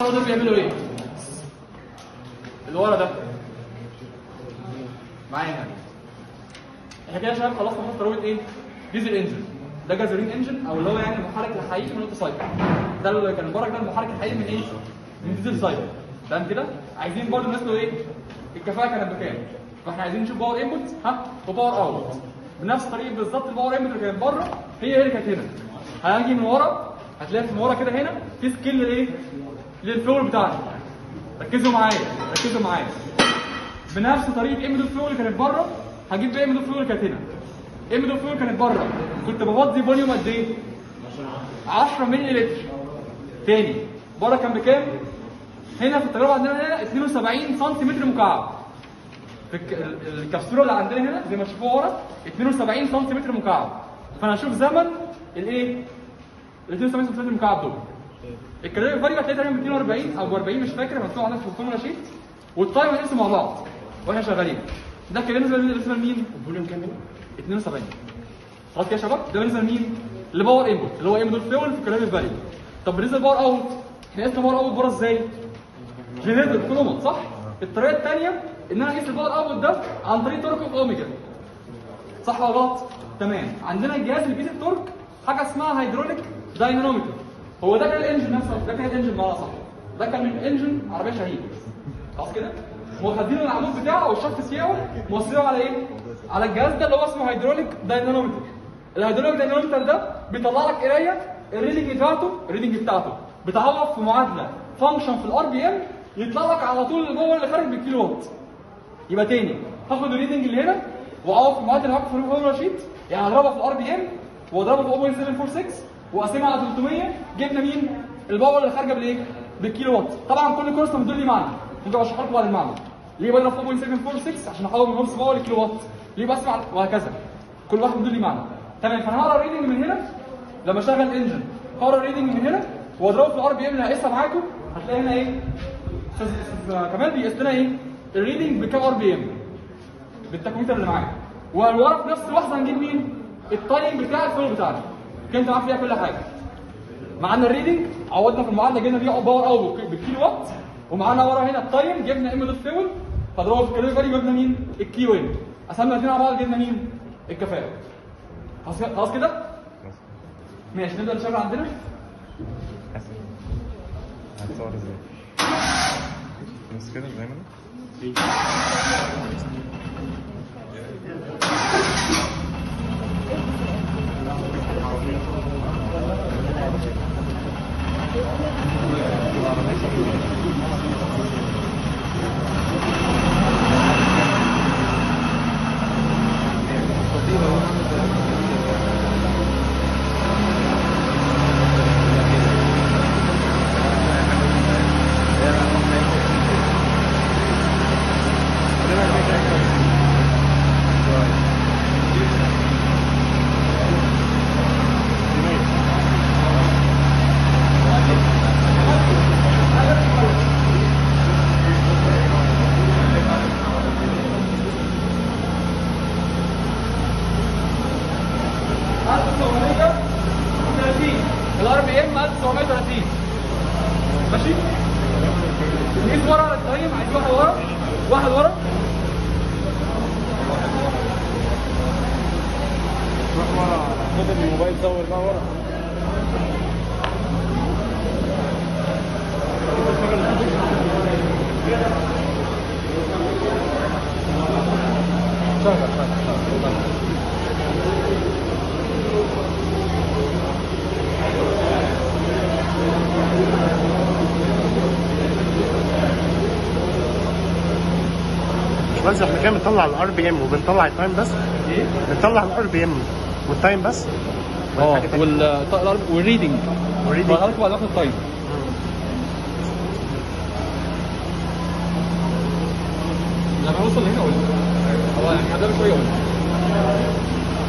دول بيعملوا ايه؟ اللي ورا ده معايا هنا احنا كده يا شباب خلصنا خلاص تجربه ايه؟ ديزل انجن ده جازولين انجن او اللي هو يعني المحرك الحقيقي من اوتو سايكل ده اللي كان المحرك ده المحرك الحقيقي من ايه؟ من ديزل سايكل تمام كده؟ عايزين برضه نسأله ايه؟ الكفاءه كانت بكام؟ فاحنا عايزين نشوف باور انبوت ها وباور اوت بنفس الطريقه بالظبط الباور انبوت اللي كانت بره هي هي اللي كانت هنا هنجي من ورا هتلاقي من ورا كده هنا في سكيل لايه؟ للفلور بتاعنا ركزوا معايا ركزوا معايا بنفس طريقه ام دوت فلو اللي كانت بره هجيب بقى ام دوت فلو اللي كانت هنا ام دوت فلو اللي كانت بره كنت بفضي فوليوم قد ايه 10 مللي لتر تاني بره كان بكام هنا في التجربه عندنا هنا 72 سنتيمتر مكعب في الك- ال- الكبسوله اللي عندنا هنا زي ما تشوفوها ورا 72 سنتيمتر مكعب فانا هشوف زمن الايه ال 72 سنتيمتر مكعب دول الكالوري فاليو هتلاقي تقريبا 240 او 40 مش فاكر مكتوب عندك في الفورمولا شيت والتايم هنقسم مع بعض واحنا شغالين ده كده بالنسبه بالنسبه لمين؟ الفوليوم كام هنا؟ 72 خلاص كده يا شباب ده بالنسبه لمين؟ لباور انبوت اللي هو انبوت فيول في الكالوري فاليو طب بالنسبه لباور اوت احنا قسنا باور اوت بره ازاي؟ جنريتور كولومات صح؟ الطريقه الثانيه ان انا اقيس الباور اوت ده عن طريق تورك اوميجا صح ولا غلط؟ تمام عندنا الجهاز اللي بيقيس التورك حاجه اسمها هيدروليك داينامومتر هو ده كان الانجن نفسه ده كان الانجن بمعنى صح ده كان الانجن عربيه شهيد خلاص كده؟ واخدين العمود بتاعه او الشفت بتاعه موصلينه على ايه؟ على الجهاز ده اللي هو اسمه هيدروليك داينامومتر الهيدروليك داينامومتر ده بيطلع لك قرايه الريدنج بتاعته الريدنج بتاعته بتعوض في معادله فانكشن في الار بي ام يطلع لك على طول اللي جوه اللي خارج بالكيلو وات يبقى تاني هاخد الريدنج اللي هنا واعوض في المعادله اللي هاخد في الفورمولا شيت يعني هضربها في الار بي ام واضربها في 0.746 واقسمها على 300 جبنا مين؟ الباور اللي خارجه بالايه؟ بالكيلو وات طبعا كل كورس بتدل لي معنى ممكن اشرح لكم بعد المعنى ليه بضرب في 0.746 عشان احول من نص باور لكيلو وات ليه بقسم على- وهكذا كل واحد بيدل لي معنى تمام فانا هقرا الريدنج من هنا لما اشغل الانجن هقرا الريدنج من هنا واضربه في الار بي ام اللي هقيسها معاكم هتلاقي هنا ايه؟ استاذ أستاذ كمال بيقيس لنا ايه؟ الريدنج بكام ار بي ام بالتكميتر اللي معاك والورا في نفس اللحظه هنجيب مين؟ التايم بتاع الفلو بتاعنا كانت معاك فيها كل حاجه معانا الريدنج عوضنا في المعادله جبنا فيها باور اوت بالكيلو وات ومعانا ورا هنا التايم جبنا ام دوت فيول فضربه في الكالوري فاليو جبنا مين؟ الكيو ام قسمنا الاثنين على بعض جبنا مين؟ الكفاءه خلاص كده- خلاص كده؟ ماشي نبدا نشتغل عندنا هتصور ازاي؟ بس كده زي ما انا الار بي ام 1930 ماشي نجيب ورا على التايم عايز واحد ورا واحد ورا خد الموبايل صور بقى ورا شغل شغل شغل بس احنا كده بنطلع الار بي ام وبنطلع التايم بس ايه؟ بنطلع الار بي ام والتايم بس اه وال والريدنج والريدنج. بعد بعد واخد التايم لما نوصل هنا قول هو يعني ده شويه قول